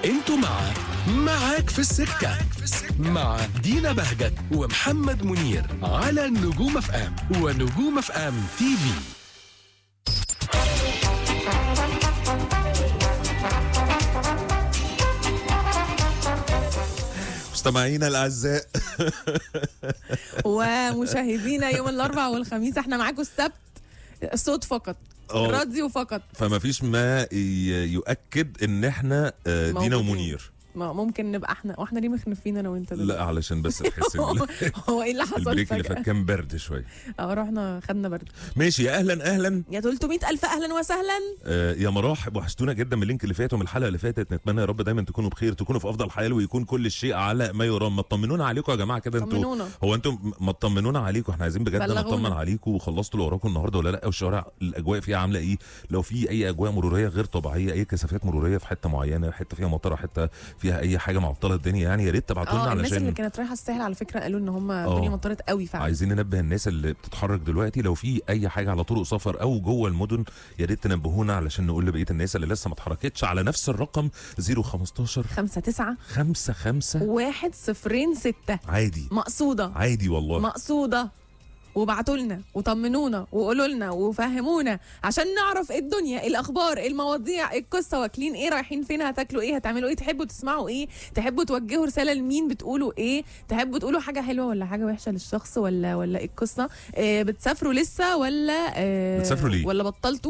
انتوا مع معاك في السكة مع دينا بهجت ومحمد منير على نجوم اف ام ونجوم اف ام تي في مستمعينا الاعزاء ومشاهدينا يوم الاربعاء والخميس احنا معاكم السبت صوت فقط أوه. راديو فقط فما فيش ما ي- يؤكد ان احنا آه، دينا موجودين. ومنير ما ممكن نبقى احنا واحنا ليه مخنفين انا وانت دلوقتي؟ لا علشان بس تحس ان هو ايه اللي حصل البريك اللي فجأة؟ فات كان برد شويه اه رحنا خدنا برد ماشي يا اهلا اهلا يا 300 الف اهلا وسهلا آه، يا مراحب وحشتونا جدا من اللينك اللي فات ومن الحلقه اللي فاتت نتمنى يا رب دايما تكونوا بخير تكونوا في افضل حال ويكون كل الشيء على ما يرام ما تطمنونا عليكم يا جماعه كده انتوا طمنونا. هو انتم ما تطمنونا عليكم احنا عايزين بجد بلغونا. نطمن عليكم وخلصتوا اللي وراكم النهارده ولا لا والشوارع الاجواء فيها عامله ايه لو في اي اجواء مروريه غير طبيعيه اي كثافات مروريه في حته معينه حته فيها مطره حته فيها اي حاجه معطله الدنيا يعني يا ريت تبعتوا لنا اه الناس اللي علشان كانت رايحه الساحل على فكره قالوا ان هم الدنيا مطرت قوي فعلا عايزين ننبه الناس اللي بتتحرك دلوقتي لو في اي حاجه على طرق سفر او جوه المدن يا ريت تنبهونا علشان نقول لبقيه الناس اللي لسه ما اتحركتش على نفس الرقم 015 5 9 5 5 1 0 6 عادي مقصوده عادي والله مقصوده وبعتوا لنا وطمنونا وقولوا لنا وفهمونا عشان نعرف ايه الدنيا إيه الاخبار إيه المواضيع إيه القصه واكلين ايه رايحين فين هتاكلوا ايه هتعملوا ايه تحبوا تسمعوا ايه تحبوا توجهوا رساله لمين بتقولوا ايه تحبوا تقولوا حاجه حلوه ولا حاجه وحشه للشخص ولا ولا ايه القصه إيه بتسافروا لسه ولا إيه بتسافروا ليه؟ ولا بطلتوا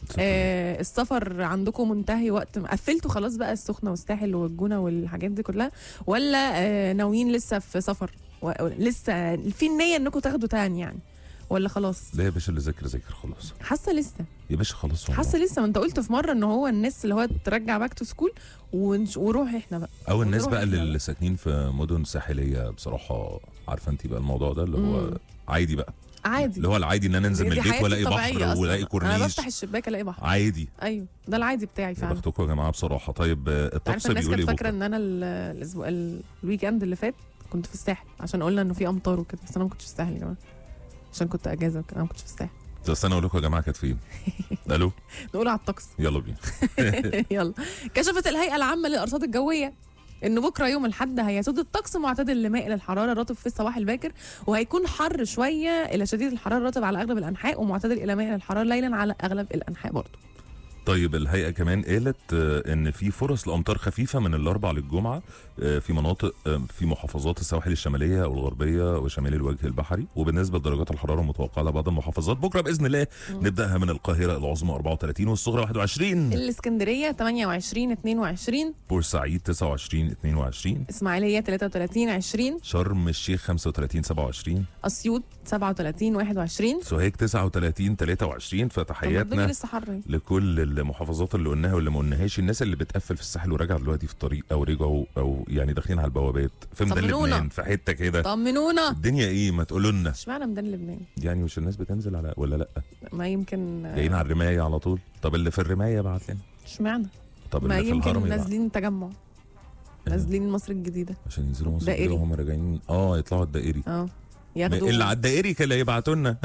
آه السفر عندكم منتهي وقت ما قفلتوا خلاص بقى السخنه والساحل والجونه والحاجات دي كلها ولا آه ناويين لسه في سفر و- لسه في النيه انكم تاخدوا تاني يعني ولا خلاص لا يا باشا اللي ذاكر ذاكر خلاص حاسه لسه يا باشا خلاص والله. حاسه لسه ما انت قلت في مره ان هو الناس اللي هو ترجع باك تو سكول وروح احنا بقى او الناس ونروح بقى إحنا اللي بقى. ساكنين في مدن ساحليه بصراحه عارفه انت بقى الموضوع ده اللي هو مم. عادي بقى عادي اللي هو العادي ان انا انزل دي- من دي البيت حياتي والاقي الطبيعية بحر أصلاً. والاقي انا كورنيش بفتح الشباك الاقي بحر عادي ايوه ده العادي بتاعي يا فعلا بختكم يا جماعه بصراحه طيب آه، عارفه الطقس الناس بيقول كانت ايه فاكره بكره ان انا ال- الاسبوع ال- الويك اند اللي فات كنت في الساحل عشان قلنا انه في امطار وكده بس انا ما كنتش في الساحل يا جماعه عشان كنت اجازه وكده انا ما كنتش في الساحل بس انا اقول لكم يا جماعه كانت فين الو نقول على الطقس يلا بينا يلا كشفت الهيئه العامه للارصاد الجويه ان بكره يوم الاحد هيسود الطقس معتدل لمائل الحراره رطب في الصباح الباكر وهيكون حر شويه الى شديد الحراره رطب على اغلب الانحاء ومعتدل الى مائل الحراره ليلا على اغلب الانحاء برضه طيب الهيئه كمان قالت آه، ان في فرص لامطار خفيفه من الاربع للجمعه آه، في مناطق آه، في محافظات السواحل الشماليه والغربيه وشمال الوجه البحري وبالنسبه لدرجات الحراره المتوقعه لبعض المحافظات بكره باذن الله نبداها من القاهره العظمى 34 والصغرى 21 الاسكندريه 28 22 بورسعيد 29 22 اسماعيليه 33 20 شرم الشيخ 35 27 اسيوط 37 21 سوهاج 39 23 طب ما الدنيا فتحياتنا لسه حر أهي. لكل المحافظات اللي قلناها واللي ما قلناهاش الناس اللي بتقفل في الساحل وراجعه دلوقتي في الطريق او رجعوا او يعني داخلين على البوابات في ميدان طمنونا. لبنان في حته كده طمنونا الدنيا ايه ما تقولوا لنا اشمعنى ميدان لبنان يعني مش الناس بتنزل على ولا لا ما يمكن جايين على الرمايه على طول طب اللي في الرمايه بعت لنا اشمعنى طب ما اللي في الهرم يمكن يبعت. نازلين تجمع نازلين مصر الجديدة عشان ينزلوا مصر دائري. كده وهم راجعين اه يطلعوا الدائري اه اللي ياخدوا على الدائري كان اللي يبعتوا لنا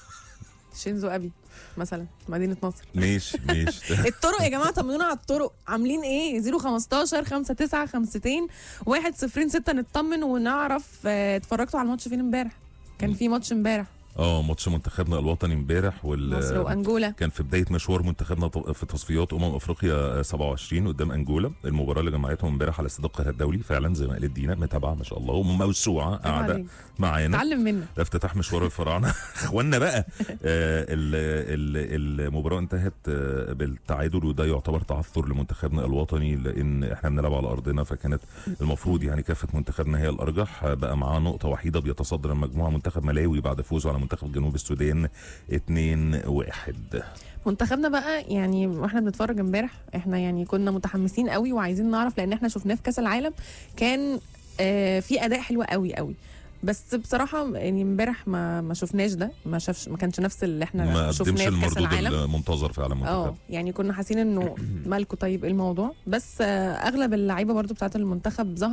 شينزو ابي مثلا مدينة نصر ماشي ماشي الطرق يا جماعة طمنونا على الطرق عاملين ايه 015 59 52 106 نطمن ونعرف آه، اتفرجتوا على الماتش فين امبارح كان في ماتش امبارح اه ماتش منتخبنا الوطني امبارح وال مصر وانجولا كان في بدايه مشوار منتخبنا ط- في تصفيات امم افريقيا 27 قدام انجولا المباراه اللي جمعتهم امبارح على استاد القاهره الدولي فعلا زي ما قالت دينا متابعه ما شاء الله وموسوعه قاعده عليك. معانا اتعلم منا ده افتتاح مشوار الفراعنه اخوانا بقى آه، ال- ال- المباراه انتهت آه، بالتعادل وده يعتبر تعثر لمنتخبنا الوطني لان احنا بنلعب على ارضنا فكانت المفروض يعني كافه منتخبنا هي الارجح آه، بقى معاه نقطه وحيده بيتصدر المجموعه منتخب ملاوي بعد فوزه على منتخب جنوب السودان 2 1 منتخبنا بقى يعني واحنا بنتفرج امبارح احنا يعني كنا متحمسين قوي وعايزين نعرف لان احنا شفناه في كاس العالم كان آه في اداء حلو قوي قوي بس بصراحه يعني امبارح ما ما شفناش ده ما شافش ما كانش نفس اللي احنا ما قدمش شفناه في كاس المردود العالم المنتظر فعلا اه منتخب يعني كنا حاسين انه مالكوا طيب ايه الموضوع بس آه اغلب اللعيبه برضو بتاعت المنتخب ظهر